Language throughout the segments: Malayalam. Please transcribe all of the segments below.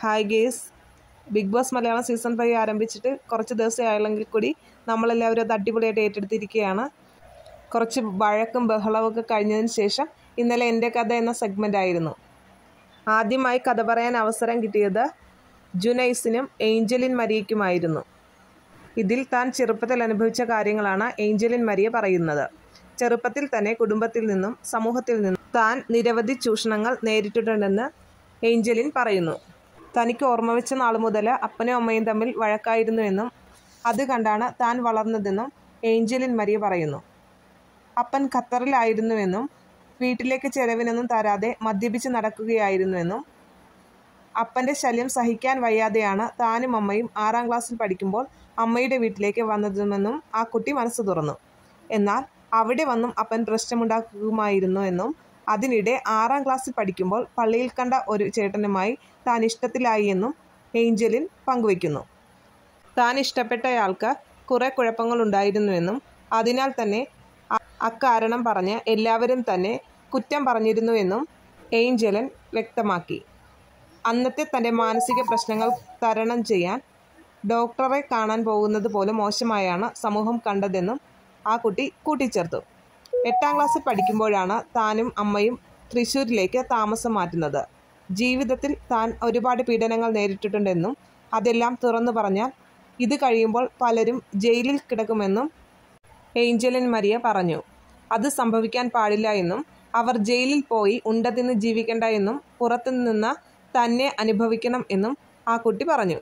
hi guys big boss Malayalam season five ആരംഭിച്ചിട്ട് കുറച്ച് ദിവസമേ ആയില്ലെങ്കിൽ കൂടി നമ്മളെല്ലാവരും അത് അടിപൊളിയായിട്ട് ഏറ്റെടുത്തിരിക്കുകയാണ് കുറച്ച് വഴക്കും ബഹളവും ഒക്കെ കഴിഞ്ഞതിന് ശേഷം ഇന്നലെ എൻ്റെ കഥ എന്ന സെഗ്മെൻ്റ് ആയിരുന്നു ആദ്യമായി കഥ പറയാൻ അവസരം കിട്ടിയത് ജുനൈസിനും ഏഞ്ചലിൻ മരിയയ്ക്കുമായിരുന്നു ഇതിൽ താൻ ചെറുപ്പത്തിൽ അനുഭവിച്ച കാര്യങ്ങളാണ് ഏഞ്ചലിൻ മരിയ പറയുന്നത് ചെറുപ്പത്തിൽ തന്നെ കുടുംബത്തിൽ നിന്നും സമൂഹത്തിൽ നിന്നും താൻ നിരവധി ചൂഷണങ്ങൾ നേരിട്ടിട്ടുണ്ടെന്ന് ഏഞ്ചലിൻ പറയുന്നു തനിക്ക് ഓർമ്മ വെച്ച നാൾ മുതൽ അപ്പനും അമ്മയും തമ്മിൽ വഴക്കായിരുന്നുവെന്നും അത് കണ്ടാണ് താൻ വളർന്നതെന്നും ഏഞ്ചലിൻ മരിയ പറയുന്നു അപ്പൻ ഖത്തറിലായിരുന്നുവെന്നും വീട്ടിലേക്ക് ചെലവിനൊന്നും തരാതെ മദ്യപിച്ച് നടക്കുകയായിരുന്നുവെന്നും അപ്പൻ്റെ ശല്യം സഹിക്കാൻ വയ്യാതെയാണ് താനും അമ്മയും ആറാം ക്ലാസ്സിൽ പഠിക്കുമ്പോൾ അമ്മയുടെ വീട്ടിലേക്ക് വന്നതെന്നും ആ കുട്ടി മനസ്സ് തുറന്നു എന്നാൽ അവിടെ വന്നും അപ്പൻ പ്രശ്നമുണ്ടാക്കുമായിരുന്നു എന്നും അതിനിടെ ആറാം ക്ലാസ്സിൽ പഠിക്കുമ്പോൾ പള്ളിയിൽ കണ്ട ഒരു ചേട്ടനുമായി താൻ ഇഷ്ടത്തിലായി എന്നും ഏഞ്ചലിൻ പങ്കുവയ്ക്കുന്നു താൻ ഇഷ്ടപ്പെട്ടയാൾക്ക് കുറെ കുഴപ്പങ്ങളുണ്ടായിരുന്നുവെന്നും അതിനാൽ തന്നെ അ- അക്കാരണം പറഞ്ഞ് എല്ലാവരും തന്നെ കുറ്റം പറഞ്ഞിരുന്നുവെന്നും ഏഞ്ചലൻ വ്യക്തമാക്കി അന്നത്തെ തൻ്റെ മാനസിക പ്രശ്നങ്ങൾ തരണം ചെയ്യാൻ ഡോക്ടറെ കാണാൻ പോകുന്നത് പോലും മോശമായാണ് സമൂഹം കണ്ടതെന്നും ആ കുട്ടി കൂട്ടിച്ചേർത്തു എട്ടാം ക്ലാസ്സിൽ പഠിക്കുമ്പോഴാണ് താനും അമ്മയും തൃശ്ശൂരിലേക്ക് താമസം മാറ്റുന്നത് ജീവിതത്തിൽ താൻ ഒരുപാട് പീഡനങ്ങൾ നേരിട്ടിട്ടുണ്ടെന്നും അതെല്ലാം തുറന്നു പറഞ്ഞാൽ ഇത് കഴിയുമ്പോൾ പലരും ജയിലിൽ കിടക്കുമെന്നും ഏഞ്ചലിൻ മരിയ പറഞ്ഞു അത് സംഭവിക്കാൻ പാടില്ല എന്നും അവർ ജയിലിൽ പോയി ഉണ്ടതിന്ന് ജീവിക്കേണ്ട എന്നും പുറത്തുനിന്ന് തന്നെ അനുഭവിക്കണം എന്നും ആ കുട്ടി പറഞ്ഞു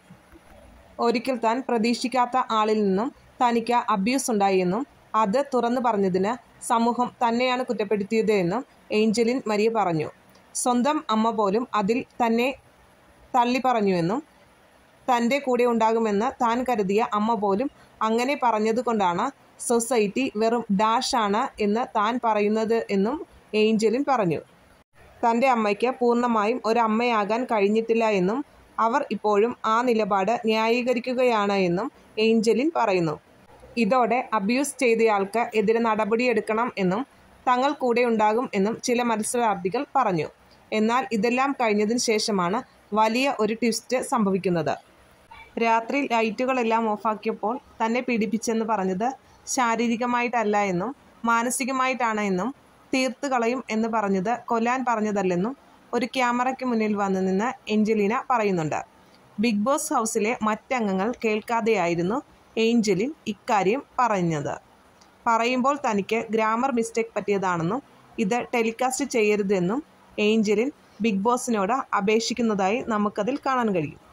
ഒരിക്കൽ താൻ പ്രതീക്ഷിക്കാത്ത ആളിൽ നിന്നും തനിക്ക് അബ്യൂസ് ഉണ്ടായി എന്നും അത് തുറന്നു പറഞ്ഞതിന് സമൂഹം തന്നെയാണ് കുറ്റപ്പെടുത്തിയത് എന്നും ഏഞ്ചലിൻ മരിയ പറഞ്ഞു സ്വന്തം അമ്മ പോലും അതിൽ തന്നെ തള്ളി പറഞ്ഞുവെന്നും തൻ്റെ കൂടെ ഉണ്ടാകുമെന്ന് താൻ കരുതിയ അമ്മ പോലും അങ്ങനെ പറഞ്ഞതുകൊണ്ടാണ് സൊസൈറ്റി വെറും ഡാഷാണ് എന്ന് താൻ പറയുന്നത് എന്നും ഏഞ്ചലിൻ പറഞ്ഞു തൻ്റെ അമ്മയ്ക്ക് പൂർണ്ണമായും ഒരു അമ്മയാകാൻ കഴിഞ്ഞിട്ടില്ല എന്നും അവർ ഇപ്പോഴും ആ നിലപാട് ന്യായീകരിക്കുകയാണ് എന്നും ഏഞ്ചലിൻ പറയുന്നു ഇതോടെ അബ്യൂസ് ചെയ്തയാൾക്ക് എതിരെ നടപടിയെടുക്കണം എന്നും തങ്ങൾ കൂടെ ഉണ്ടാകും എന്നും ചില മത്സരാർത്ഥികൾ പറഞ്ഞു എന്നാൽ ഇതെല്ലാം കഴിഞ്ഞതിന് ശേഷമാണ് വലിയ ഒരു ട്വിസ്റ്റ് സംഭവിക്കുന്നത് രാത്രി ലൈറ്റുകളെല്ലാം ഓഫാക്കിയപ്പോൾ തന്നെ പീഡിപ്പിച്ചെന്ന് പറഞ്ഞത് ശാരീരികമായിട്ടല്ല എന്നും മാനസികമായിട്ടാണ് എന്നും തീർത്ത് കളയും എന്ന് പറഞ്ഞത് കൊല്ലാൻ പറഞ്ഞതല്ലെന്നും ഒരു ക്യാമറയ്ക്ക് മുന്നിൽ വന്നു നിന്ന് എഞ്ചലീന പറയുന്നുണ്ട് ബിഗ് ബോസ് ഹൗസിലെ മറ്റംഗങ്ങൾ കേൾക്കാതെയായിരുന്നു ഏഞ്ചലിൻ ഇക്കാര്യം പറഞ്ഞത് പറയുമ്പോൾ തനിക്ക് ഗ്രാമർ മിസ്റ്റേക്ക് പറ്റിയതാണെന്നും ഇത് ടെലികാസ്റ്റ് ചെയ്യരുതെന്നും ഏഞ്ചലിൻ ബിഗ് ബോസിനോട് അപേക്ഷിക്കുന്നതായി നമുക്കതിൽ കാണാൻ കഴിയും